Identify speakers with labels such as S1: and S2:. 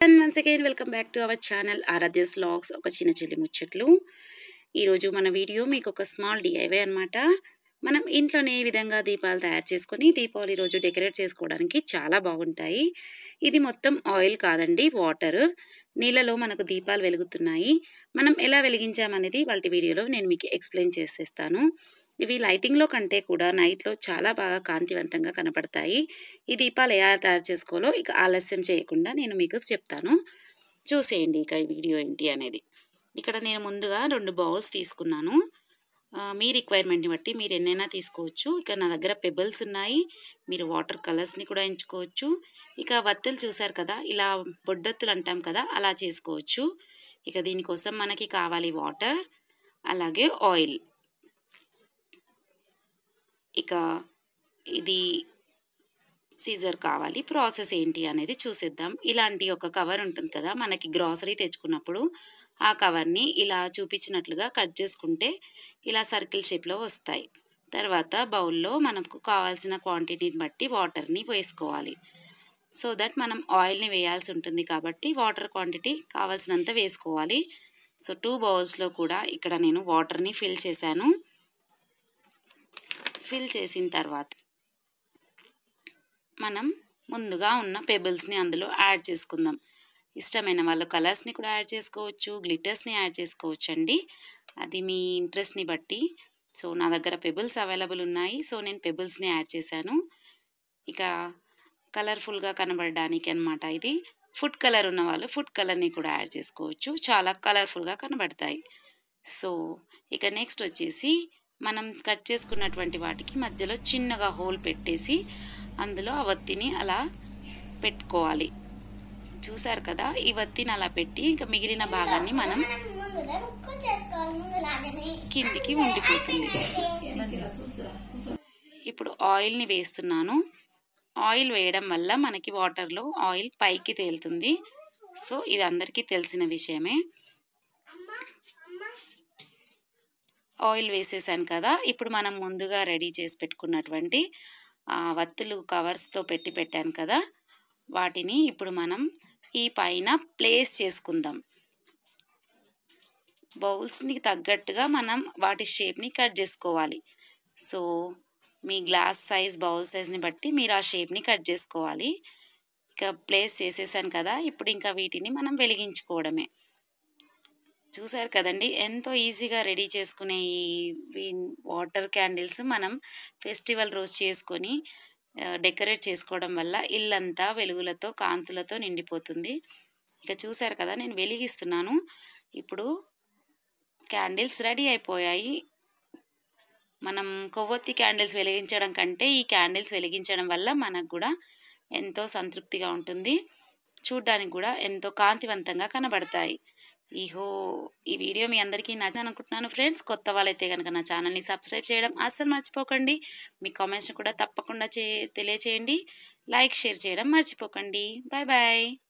S1: and once again welcome back to our channel Aaradhya's logs ఒక చిన్న చెల్లి ముచ్చట్లు ఈరోజు మన వీడియో మీకు ఒక స్మాల్ డిఐవై అనమాట మనం ఇంట్లోనే ఏ విధంగా దీపాలు తయారు చేసుకొని దీపావళి రోజు డెకరేట్ చేసుకోవడానికి చాలా బాగుంటాయి ఇది మొత్తం ఆయిల్ కాదండి వాటర్ నీళ్ళలో మనకు దీపాలు వెలుగుతున్నాయి మనం ఎలా వెలిగించామనేది వాళ్ళ వీడియోలో నేను మీకు ఎక్స్ప్లెయిన్ చేసేస్తాను ఇవి లైటింగ్లో కంటే కూడా నైట్లో చాలా బాగా కాంతివంతంగా కనపడతాయి ఈ దీపాలు ఎలా తయారు చేసుకోవాలో ఇక ఆలస్యం చేయకుండా నేను మీకు చెప్తాను చూసేయండి ఇక ఈ వీడియో ఏంటి అనేది ఇక్కడ నేను ముందుగా రెండు బౌల్స్ తీసుకున్నాను ఆ, మీ రిక్వైర్మెంట్ని బట్టి మీరు ఎన్నైనా తీసుకోవచ్చు ఇక నా దగ్గర పెబుల్స్ ఉన్నాయి మీరు వాటర్ కలర్స్ని కూడా ఎంచుకోవచ్చు ఇక వత్తులు చూసారు కదా ఇలా బొడ్డొత్తులు అంటాం కదా అలా చేసుకోవచ్చు ఇక దీనికోసం మనకి కావాలి వాటర్ అలాగే ఆయిల్ ఇక ఇది సీజర్ కావాలి ప్రాసెస్ ఏంటి అనేది చూసేద్దాం ఇలాంటి ఒక కవర్ ఉంటుంది కదా మనకి గ్రాసరీ తెచ్చుకున్నప్పుడు ఆ కవర్ని ఇలా చూపించినట్లుగా కట్ చేసుకుంటే ఇలా సర్కిల్ షేప్లో వస్తాయి తర్వాత బౌల్లో మనకు కావాల్సిన క్వాంటిటీని బట్టి వాటర్ని వేసుకోవాలి సో దట్ మనం ఆయిల్ని వేయాల్సి ఉంటుంది కాబట్టి వాటర్ క్వాంటిటీ కావాల్సినంత వేసుకోవాలి సో టూ బౌల్స్లో కూడా ఇక్కడ నేను వాటర్ని ఫిల్ చేశాను ఫిల్ చేసిన తర్వాత మనం ముందుగా ఉన్న పెబుల్స్ని అందులో యాడ్ చేసుకుందాం ఇష్టమైన వాళ్ళు కలర్స్ని కూడా యాడ్ చేసుకోవచ్చు గ్లిటర్స్ని యాడ్ చేసుకోవచ్చు అండి అది మీ ఇంట్రెస్ట్ని బట్టి సో నా దగ్గర పెబుల్స్ అవైలబుల్ ఉన్నాయి సో నేను పెబుల్స్ని యాడ్ చేశాను ఇక కలర్ఫుల్గా కనబడడానికి అనమాట ఇది ఫుడ్ కలర్ ఉన్న వాళ్ళు ఫుడ్ కలర్ని కూడా యాడ్ చేసుకోవచ్చు చాలా కలర్ఫుల్గా కనబడతాయి సో ఇక నెక్స్ట్ వచ్చేసి మనం కట్ చేసుకున్నటువంటి వాటికి మధ్యలో చిన్నగా హోల్ పెట్టేసి అందులో ఆ వత్తిని అలా పెట్టుకోవాలి చూసారు కదా ఈ వత్తిని అలా పెట్టి ఇంకా మిగిలిన భాగాన్ని మనం కిందికి ఉండిపోతుంది ఇప్పుడు ఆయిల్ని వేస్తున్నాను ఆయిల్ వేయడం వల్ల మనకి వాటర్లో ఆయిల్ పైకి తేలుతుంది సో ఇది అందరికీ తెలిసిన విషయమే ఆయిల్ వేసేసాను కదా ఇప్పుడు మనం ముందుగా రెడీ చేసి పెట్టుకున్నటువంటి ఆ, వత్తులు కవర్స్తో పెట్టి పెట్టాను కదా వాటిని ఇప్పుడు మనం ఈ పైన ప్లేస్ చేసుకుందాం బౌల్స్ని తగ్గట్టుగా మనం వాటి షేప్ని కట్ చేసుకోవాలి సో మీ గ్లాస్ సైజ్ బౌల్ సైజ్ని బట్టి మీరు ఆ షేప్ని కట్ చేసుకోవాలి ఇక ప్లేస్ చేసేసాను కదా ఇప్పుడు ఇంకా వీటిని మనం వెలిగించుకోవడమే చూసారు కదండి ఎంతో ఈజీగా రెడీ చేసుకునే ఈ వాటర్ క్యాండిల్స్ మనం ఫెస్టివల్ రోజు చేసుకొని ఆ, డెకరేట్ చేసుకోవడం వల్ల ఇల్లంతా వెలుగులతో కాంతులతో నిండిపోతుంది ఇక చూసారు కదా నేను వెలిగిస్తున్నాను ఇప్పుడు క్యాండిల్స్ రెడీ అయిపోయాయి మనం కొవ్వొత్తి క్యాండిల్స్ వెలిగించడం కంటే ఈ క్యాండిల్స్ వెలిగించడం వల్ల మనకు కూడా ఎంతో సంతృప్తిగా ఉంటుంది చూడ్డానికి కూడా ఎంతో కాంతివంతంగా కనబడతాయి ఈహో ఈ వీడియో మీ అందరికీ నచ్చింది అనుకుంటున్నాను ఫ్రెండ్స్ కొత్త వాళ్ళైతే కనుక నా ఛానల్ని సబ్స్క్రైబ్ చేయడం అస్సలు మర్చిపోకండి మీ కామెంట్స్ని కూడా తప్పకుండా చే తెలియచేయండి లైక్ షేర్ చేయడం మర్చిపోకండి బాయ్ బాయ్